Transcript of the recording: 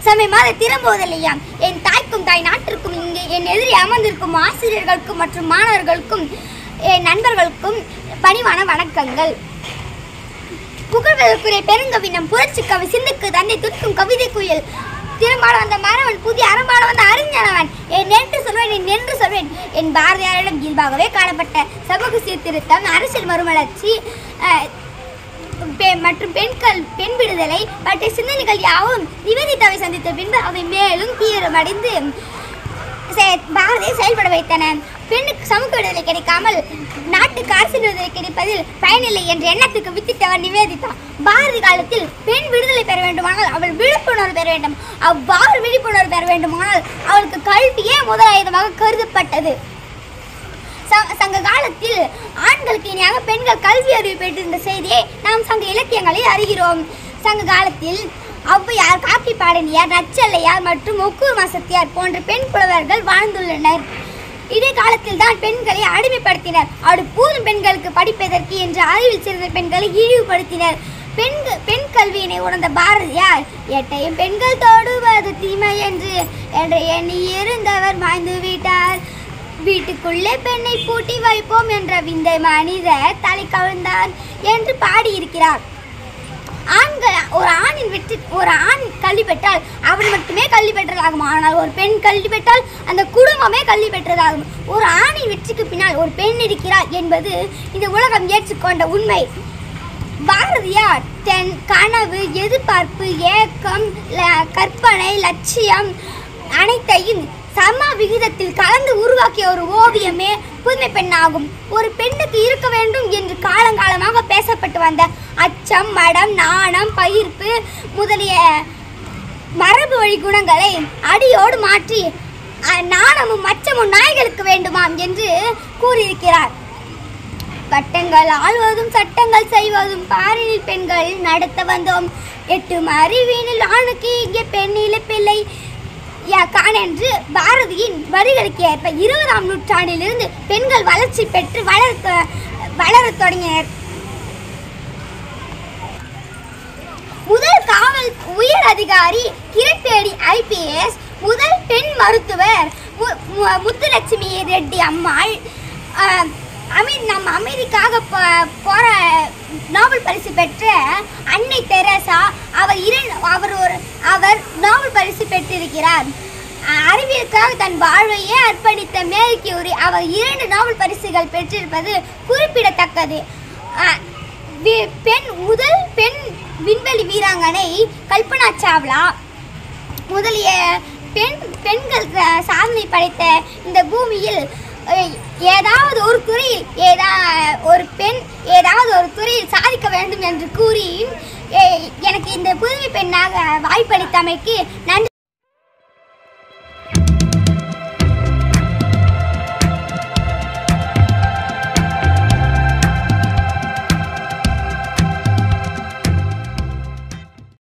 சமயமாக திரும்புவதில்லையாம் என் தாய்க்கும் தாய் நாட்டிற்கும் இங்கே என் எதிரி அமர்ந்திருக்கும் ஆசிரியர்களுக்கும் மற்றும் மாணவர்களுக்கும் என் நண்பர்களுக்கும் பணிவான வணக்கங்கள் புகழ்வதற்குரிய பெருங்கவி நம் புரட்சி கவி சிந்துக்கு தன்னை துடிக்கும் கவிதை குயில் திரும்பாட வந்த மரவன் புதிய அறம்பாட வந்த அறிஞனவன் என் நென்று சொல்வேன் என் நென்று சொல்வேன் என் பாரதியாரிடம் இயல்பாகவே காணப்பட்ட சமூக சீர்திருத்தம் அரசியல் மறுமலர்ச்சி அஹ், பெ- மற்றும் பெண்கள் பெண் விடுதலை பற்றிய சிந்தனைகள் யாவும் நிவேதிதாவை சந்தித்த பின்பு அவை மேலும் தீவிரமடைந்து செ- பாரதியை செயல்பட வைத்தன பெண்ணுக்கு சமூக விடுதலை கிடைக்காமல் நாட்டுக்கு அரசியல் விடுதலை கிடைப்பதில் பயனில்லை என்ற எண்ணத்துக்கு வித்திட்டவர் நிவேதிதா பாரதி காலத்தில் பெண் விடுதலை பெற வேண்டுமானால் அவள் விழிப்புணர்வு பெற வேண்டும் அவ்வாறு விழிப்புணர்வு பெற வேண்டுமானால் அவளுக்கு கல்வியே முதலாயுதமாக கருதப்பட்டது ச- சங்க காலத்தில் ஆண்களுக்கு இணையாக பெண்கள் கல்வி அறிவு பெற்றிருந்த செய்தியை நாம் சங்க இலக்கியங்களில் அறிகிறோம் சங்க காலத்தில் ஔவையார் காக்கி பாடனியார் நச்சல்லையார் மற்றும் ஒக்கூர் மாசத்தியார் போன்ற பெண் புலவர்கள் வாழ்ந்துள்ளனர் இடைக்காலத்தில் தான் பெண்களை அடிமைப்படுத்தினர் அடுப்பூதும் பெண்களுக்கு படிப்பதற்கு என்று அறிவில் சிறந்த பெண்களை இழிவுபடுத்தினர் பெண்கள் பெண் கல்வியினை உணர்ந்த பாரதியார் எட்டையும் பெண்கள் தொடுவது தீமை என்று என்று எண்ணி இருந்தவர் மாய்ந்து விட்டார் வீட்டுக்குள்ளே பெண்ணை பூட்டி வைப்போம் என்ற விந்தை மனிதர் தலை கவிழ்ந்தார் என்று பாடியிருக்கிறார் ஆண்கள் ஒரு ஆணின் வெற்றி ஒரு ஆண் கல்வி பெற்றால் அவன் மட்டுமே கல்வி பெற்றதாகும் ஆனால் ஒரு பெண் கல்வி பெற்றால் அந்த குடும்பமே கல்வி பெற்றதாகும் ஒரு ஆணின் வெற்றிக்கு பின்னால் ஒரு பெண் இருக்கிறார் என்பது இந்த உலகம் ஏற்றுக்கொண்ட உண்மை பாரதியார் தன் கனவு எதிர்பார்ப்பு ஏக்கம் ல- கற்பனை லட்சியம் அனைத்தையும் சம விகிதத்தில் கலந்து உருவாக்கிய ஒரு ஓவியமே புதுமை பெண்ணாகும் ஒரு பெண்ணுக்கு இருக்க வேண்டும் என்று காலங்காலமாக பேசப்பட்டு வந்த அச்சம் மடம் நாணம் பயிர்ப்பு முதலிய மரபு வழி குணங்களை அடியோடு மாற்றி அஹ், நாணமும் அச்சமும் நாய்களுக்கு வேண்டுமாம் என்று கூறியிருக்கிறார் பட்டங்கள் ஆள்வதும் சட்டங்கள் செய்வதும் பாரினில் பெண்கள் நடத்த வந்தோம் எட்டும் அறிவினில் ஆணுக்கு இங்கே பெண்ணில பிள்ளை யா- காண் என்று பாரதியின் வரிகளுக்கு ஏற்ப இருபதாம் நூற்றாண்டிலிருந்து பெண்கள் வளர்ச்சி பெற்று வளர வளரத் தொடங்கினர் முதல் காவல் உயர் அதிகாரி கிரண்பேடி ஐபிஎஸ் முதல் பெண் மருத்துவர் மு- மு- முத்துலட்சுமி ரெட்டி அம்மாள் ஆஹ், அமெ நம்ம அமெரிக்காக போ- போற நோபல் பரிசு பெற்ற அன்னை தெரசா அவர் இரண்டு அவர் ஒரு அவர் நோபல் பரிசு பெற்றிருக்கிறார் அஹ், அறிவியலுக்காக தன் வாழ்வையே அர்ப்பணித்த மேரி கியூரி அவர் இரண்டு நோபல் பரிசுகள் பெற்றிருப்பது குறிப்பிடத்தக்கது அஹ், வி- பெண் முதல் பெண் விண்வெளி வீராங்கனை கல்பனா சாவ்லா முதலிய பெண் பெண்கள் ச- சாதனை படைத்த இந்த பூமியில் அஹ், ஏதாவது ஒரு துறையில் ஏதா ஒரு பெண் ஏதாவது ஒரு துறையில் சாதிக்க வேண்டும் என்று கூறி எ- எனக்கு இந்த புதுமை பெண்ணாக வாய்ப்பளித்தமைக்கு நன்றி